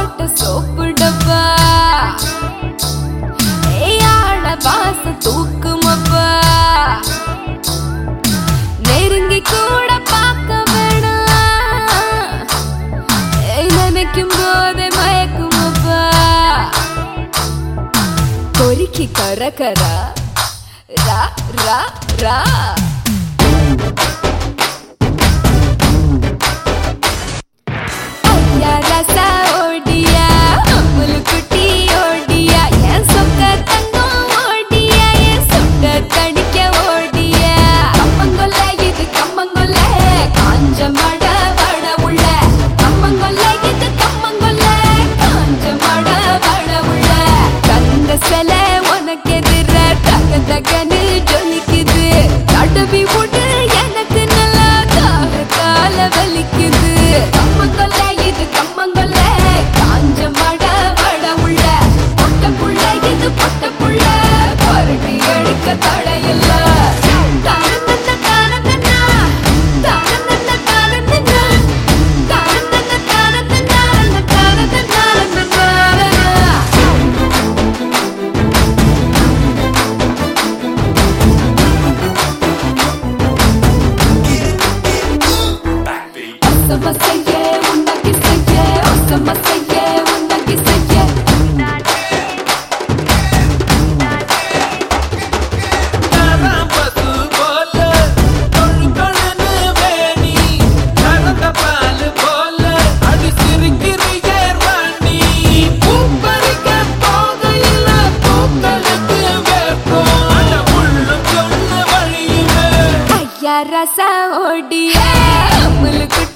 போட்ட சோப்பு டப்பா ஏயாட வாசம் தூக்குமப்பா நெருங்கி கூட பார்க்க வேணாம் ஏய், நினைக்கும் போதே மயக்குமப்பா கொரிக்கி கர கரா ரா ரா ரா ஐயா ரசா ஓடியா அம்முலு குட்டி ஓடியா என் சொக்க தங்கம் ஓடியா என் சொக்க தடிக்க ஓடியா கம்மங்கொல்ல இது கம்மங்கொல்ல காஞ்ச மட வட உள்ள கம்மங்கொல்ல இது கம்மங்கொல்ல காஞ்ச மட வட உள்ள கந்த சில உனக்கு எதிர தக தகன்னு ஜொலிக்குது தடவி விடு எனக்கு நல்லா தாக கால வலிக்குது கம்மங்கொல்ல இது கம்மங்கொல்ல காஞ்ச மட வட உள்ள பொட்ட புள்ள இது பொட்ட புள்ள பரட்டி எடுக்க தடையில்ல தானந்தன தானந்தனா, தானந்தன தானந்தனா, தானந்தன தானந்தனா, தானந்தன தானந்தனா. ஒசம செய்ய உண்டாக்கி செய்ய ஒசம செய்ய உண்டாக்கி செய்ய பசு போல கொழு கொழுன்னு வேணி கறந்த பால் போல அடி சிரிக்கிறியே ராணி பூ பறிக்க போகையில பூக்களுக்கு வேப்போம் அட உள்ளும் சொல்லு வழியுமே ஐயா ரசா ஓடிய அமுலு குட்டி